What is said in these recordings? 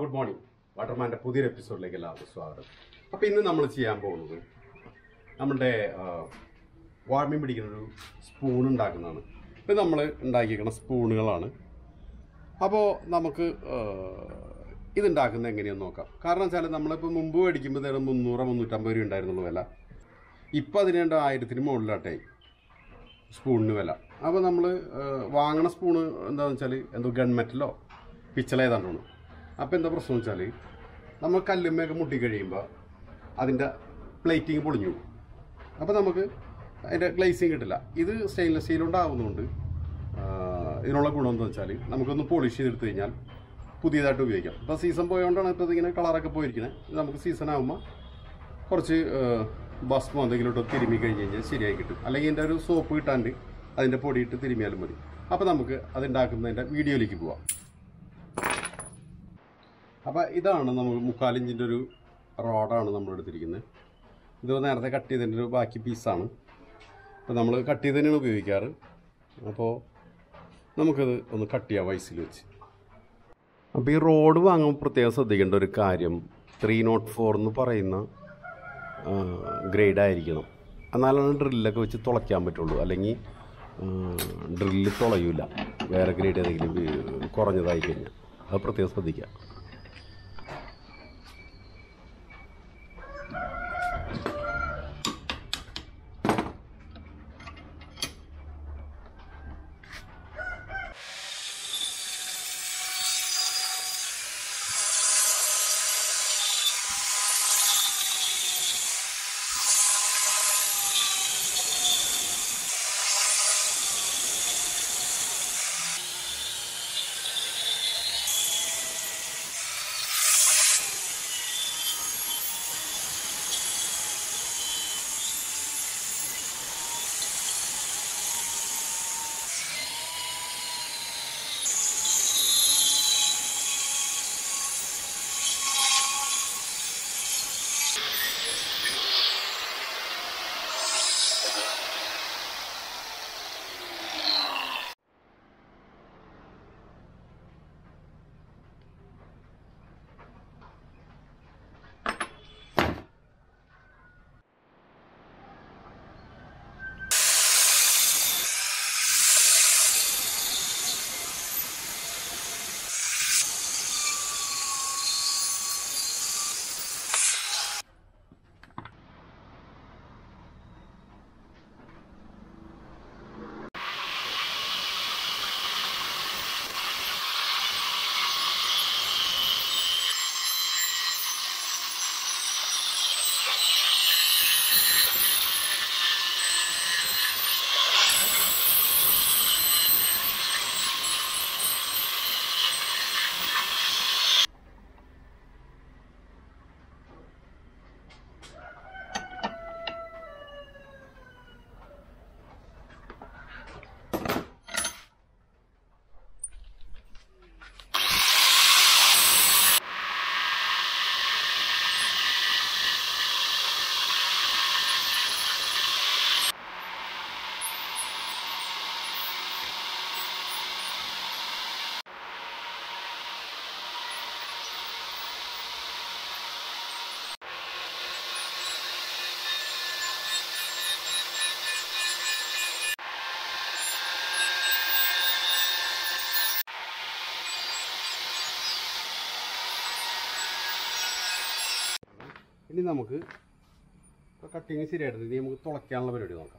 good morning വാട്ടർമാൻ്റെ പുതിയൊരു എപ്പിസോഡിലേക്ക് എല്ലാവർക്കും സ്വാഗതം അപ്പോൾ ഇന്ന് നമ്മൾ ചെയ്യാൻ പോകുന്നത് നമ്മുടെ വാഴമീൻ പിടിക്കുന്ന ഒരു സ്പൂൺ ഉണ്ടാക്കുന്നതാണ് ഇത് നമ്മൾ ഉണ്ടാക്കിയിരിക്കുന്ന സ്പൂണുകളാണ് അപ്പോൾ നമുക്ക് ആ, ഇതുണ്ടാക്കുന്നത് എങ്ങനെയെന്ന് നോക്കാം കാരണം വെച്ചാൽ നമ്മളിപ്പോൾ മുമ്പ് മേടിക്കുമ്പോൾ തേടെ മുന്നൂറ് മുന്നൂറ്റമ്പത് രൂപ ഉണ്ടായിരുന്നുള്ളൂ വില ഇപ്പോൾ അതിനുണ്ട് ആയിരത്തിന് മുകളിലാട്ടായി സ്പൂണിന് വില അപ്പോൾ നമ്മൾ വാങ്ങണ സ്പൂണ് എന്താണെന്ന് വെച്ചാൽ എന്തോ ഗൺമെറ്റലോ പിച്ചള ഏതാണ്ടാണ് അപ്പോൾ എന്താ പ്രശ്നം വെച്ചാൽ നമ്മൾ കല്ലുമ്മയൊക്കെ മുട്ടി കഴിയുമ്പോൾ അതിൻ്റെ പ്ലേറ്റിങ് പൊളിഞ്ഞു പോകും അപ്പോൾ നമുക്ക് അതിൻ്റെ ഗ്ലേസിങ് കിട്ടില്ല ഇത് സ്റ്റെയിൻലെസ് സ്റ്റീൽ കൊണ്ടാവുന്നതുകൊണ്ട് ഇതിനുള്ള ഗുണം എന്താ വെച്ചാൽ നമുക്കൊന്ന് പോളിഷ് ചെയ്തെടുത്ത് കഴിഞ്ഞാൽ പുതിയതായിട്ട് ഉപയോഗിക്കാം ഇപ്പോൾ സീസൺ പോയതുകൊണ്ടാണ് ഇപ്പോൾ ഇതിങ്ങനെ കളറൊക്കെ പോയിരിക്കുന്നത് ഇത് നമുക്ക് സീസൺ ആകുമ്പോൾ കുറച്ച് ഭസ്മോ എന്തെങ്കിലും ഇട്ട് തിരുമ്മി കഴിഞ്ഞ് കഴിഞ്ഞാൽ ശരിയായി കിട്ടും അല്ലെങ്കിൽ ഇതിൻ്റെ ഒരു സോപ്പ് കിട്ടാണ്ട് അതിൻ്റെ പൊടിയിട്ട് തിരുമ്മിയാലും മതി അപ്പോൾ നമുക്ക് അതുണ്ടാക്കുന്നതിൻ്റെ വീഡിയോയിലേക്ക് പോവാം അപ്പോൾ ഇതാണ് നമുക്ക് മുക്കാലിഞ്ചിൻ്റെ ഒരു റോഡാണ് നമ്മൾ എടുത്തിരിക്കുന്നത് ഇത് നേരത്തെ കട്ട് ചെയ്തതിൻ്റെ ഒരു ബാക്കി പീസാണ് അപ്പോൾ നമ്മൾ കട്ട് ചെയ്ത് തന്നെയാണ് ഉപയോഗിക്കാറ് അപ്പോൾ നമുക്കത് ഒന്ന് കട്ട് ചെയ്യാം വയസ്സിൽ വെച്ച് അപ്പോൾ ഈ റോഡ് വാങ്ങുമ്പോൾ പ്രത്യേകം ശ്രദ്ധിക്കേണ്ട ഒരു കാര്യം ത്രീ നോട്ട് ഫോർ എന്ന് പറയുന്ന ഗ്രേഡ് ആയിരിക്കണം എന്നാലാണ് ഡ്രില്ലൊക്കെ വെച്ച് തുളയ്ക്കാൻ പറ്റുള്ളൂ അല്ലെങ്കിൽ ഡ്രില്ല് തുളയൂല വേറെ ഗ്രേഡ് ഏതെങ്കിലും വി- കുറഞ്ഞതായി കഴിഞ്ഞാൽ അത് പ്രത്യേകം ശ്രദ്ധിക്കുക ഇനി നമുക്ക് ഇപ്പോൾ കട്ടിങ് ശരിയായിട്ടുണ്ട് ഇനി നമുക്ക് തുളയ്ക്കാനുള്ള പരിപാടി നോക്കാം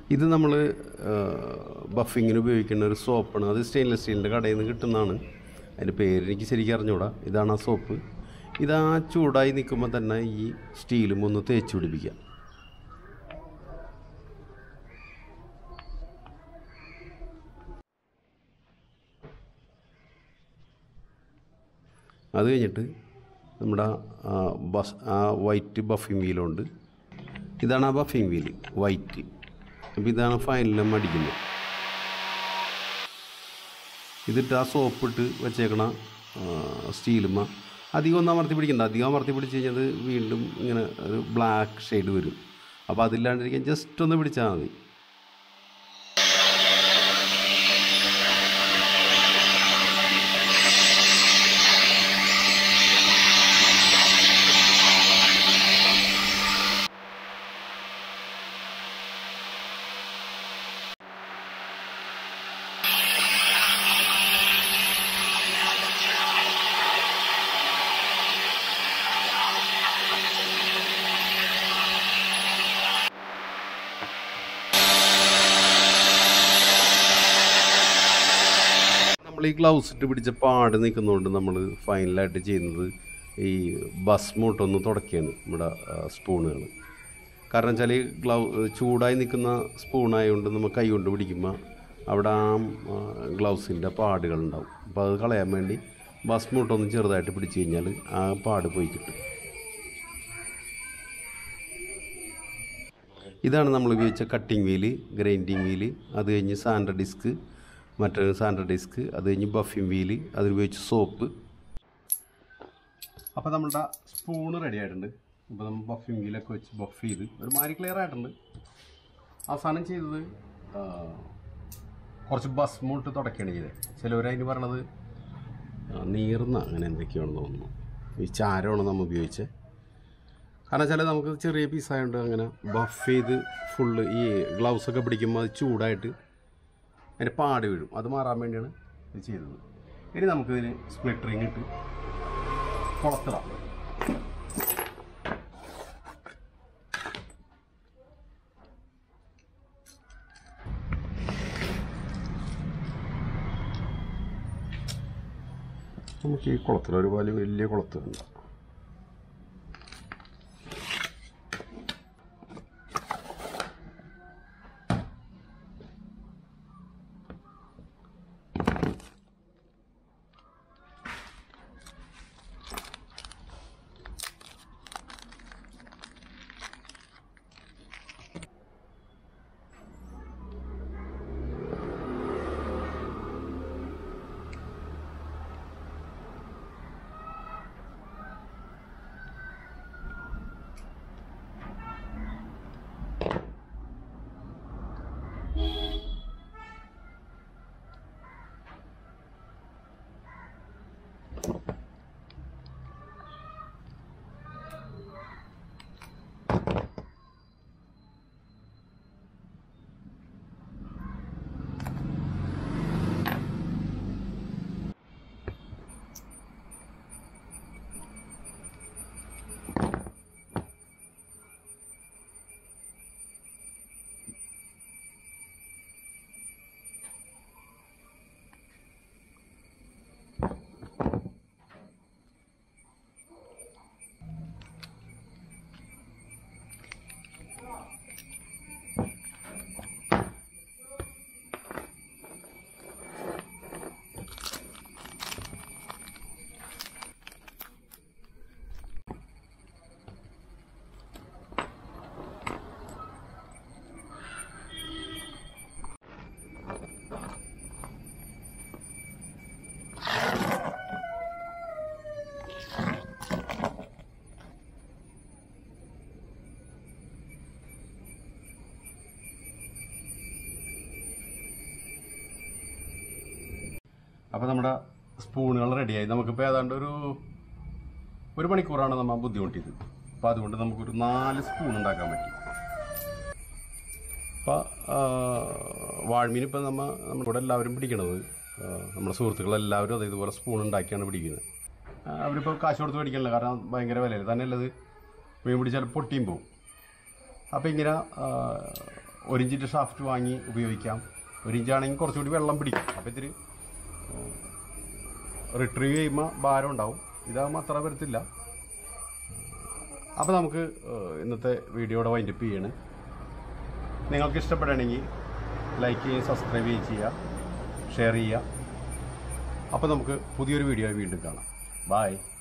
ഇത് നമ്മൾ ബഫിങ്ങിന് ഉപയോഗിക്കുന്ന ഒരു സോപ്പാണ് അത് സ്റ്റെയിൻലെസ് സ്റ്റീലിൻ്റെ കടയിൽ നിന്ന് കിട്ടുന്നതാണ് അതിൻ്റെ പേര് എനിക്ക് ശരിക്കും അറിഞ്ഞൂടാ ഇതാണ് ആ സോപ്പ് ഇത് ആ ചൂടായി നിൽക്കുമ്പോൾ തന്നെ ഈ സ്റ്റീലും ഒന്ന് തേച്ച് പിടിപ്പിക്കുക അത് കഴിഞ്ഞിട്ട് നമ്മുടെ ആ ബസ് ആ വൈറ്റ് ബഫിങ് വീലുണ്ട് ഇതാണ് ആ ബഫിങ് വീല് വൈറ്റ് അപ്പോൾ ഇതാണ് ഫൈനലും അടിക്കുന്നത് ഇതിട്ട് ആ സോപ്പ് ഇട്ട് വെച്ചേക്കണ സ്റ്റീലുമ്മ അധികം ഒന്നും അമർത്തി പിടിക്കണ്ട അധികം അമർത്തി പിടിച്ച് കഴിഞ്ഞാൽ വീണ്ടും ഇങ്ങനെ ഒരു ബ്ലാക്ക് ഷെയ്ഡ് വരും അപ്പോൾ അതില്ലാണ്ടിരിക്കാൻ ജസ്റ്റ് ഒന്ന് പിടിച്ചാൽ മതി നമ്മൾ ഈ ഗ്ലൗസ് ഇട്ട് പിടിച്ച പാട് നിൽക്കുന്നതുകൊണ്ട് നമ്മൾ ഫൈനലായിട്ട് ചെയ്യുന്നത് ഈ ബസ് മൂട്ടൊന്ന് തുടക്കുകയാണ് നമ്മുടെ സ്പൂണുകൾ കാരണം വെച്ചാൽ ഈ ഗ്ലൗ ചൂടായി നിൽക്കുന്ന സ്പൂണായതുകൊണ്ട് നമ്മൾ കൈ കൊണ്ട് പിടിക്കുമ്പോൾ അവിടെ ആ ഗ്ലൗസിൻ്റെ പാടുകളുണ്ടാവും അപ്പോൾ അത് കളയാൻ വേണ്ടി ബസ് മൂട്ടൊന്ന് ചെറുതായിട്ട് പിടിച്ച് കഴിഞ്ഞാൽ ആ പാട് പോയി കിട്ടും ഇതാണ് നമ്മൾ ഉപയോഗിച്ച കട്ടിംഗ് വീല് ഗ്രൈൻഡിങ് വീല് അത് കഴിഞ്ഞ് സാൻഡർ ഡിസ്ക് മറ്റൊരു സാൻഡർ ഡിസ്ക് അത് കഴിഞ്ഞ് ബഫിംഗ് വീല് അതിൽ ഉപയോഗിച്ച് സോപ്പ് അപ്പോൾ നമ്മളുടെ സ്പൂണ് റെഡി ആയിട്ടുണ്ട് അപ്പോൾ നമ്മൾ ബഫിംഗ് വീലൊക്കെ വെച്ച് ബഫ് ചെയ്ത് ഒരു മാരി ക്ലിയർ ആയിട്ടുണ്ട് അവസാനം ചെയ്തത് ആ, കുറച്ച് ബസ് മൂട്ട് തുടക്കുകയാണ് ചെയ്തത് ചിലവരതിന് പറയണത് ആ, നീർന്ന അങ്ങനെ എന്തൊക്കെയാണെന്ന് തോന്നുന്നു ഈ ചാരമാണ് നമ്മൾ ഉപയോഗിച്ചത് കാരണം വെച്ചാൽ നമുക്ക് ചെറിയ പീസായതുകൊണ്ട് അങ്ങനെ ബഫ് ചെയ്ത് ഫുള്ള് ഈ ഗ്ലൗസ് ഒക്കെ പിടിക്കുമ്പോൾ അത് ചൂടായിട്ട് അതിൻ്റെ പാട് വീഴും അത് മാറാൻ വേണ്ടിയാണ് ഇത് ചെയ്തത് ഇനി നമുക്കിതിന് സ്പ്ലിറ്ററിങ് ഇട്ട് കുളത്തിടാം നമുക്ക് ഈ കുളത്തിൽ ഒരു വലിയ വലിയ കുളത്തിലുണ്ട് അപ്പോൾ നമ്മുടെ സ്പൂണുകൾ റെഡിയായി നമുക്കിപ്പോൾ ഏതാണ്ട് ഒരു ഒരു മണിക്കൂറാണ് നമ്മൾ ബുദ്ധിമുട്ടിയത് അപ്പോൾ അതുകൊണ്ട് നമുക്കൊരു നാല് സ്പൂൺ ഉണ്ടാക്കാൻ പറ്റി അപ്പോൾ വാഴ്മീൻ ഇപ്പം നമ്മൾ നമ്മുടെ എല്ലാവരും പിടിക്കണത് ആ, നമ്മുടെ സുഹൃത്തുക്കളെല്ലാവരും അത് ഇതുപോലെ സ്പൂൺ ഉണ്ടാക്കിയാണ് പിടിക്കുന്നത് ആ, അവരിപ്പോൾ കാശ് കൊടുത്ത് മേടിക്കണില്ല കാരണം ഭയങ്കര വിലയില്ല തന്നെ ഉള്ളത് മീൻ പിടിച്ചാൽ പൊട്ടിയും പോകും അപ്പോൾ ഇങ്ങനെ ആ, ഒരു ഇഞ്ചിൻ്റെ ഷാഫ്റ്റ് വാങ്ങി ഉപയോഗിക്കാം ഒരു ഇഞ്ചാണെങ്കിൽ കുറച്ചുകൂടി വെള്ളം പിടിക്കും അപ്പോൾ ഇത്തിരി റിട്രീവ് ചെയ്യുമ്പോൾ ഭാരം ഉണ്ടാവും ഇതാകുമ്പോൾ അത്ര വരത്തില്ല അപ്പോൾ നമുക്ക് ഏഹ്, ഇന്നത്തെ വീഡിയോയുടെ വൈൻഡപ്പ് ചെയ്യണം നിങ്ങൾക്ക് ഇഷ്ടപ്പെടുകയാണെങ്കിൽ ലൈക്ക് ചെയ്യുകയും സബ്സ്ക്രൈബ് ചെയ്യുകയും ചെയ്യുക ഷെയർ ചെയ്യുക അപ്പോൾ നമുക്ക് പുതിയൊരു വീഡിയോ വീണ്ടും കാണാം ബായ്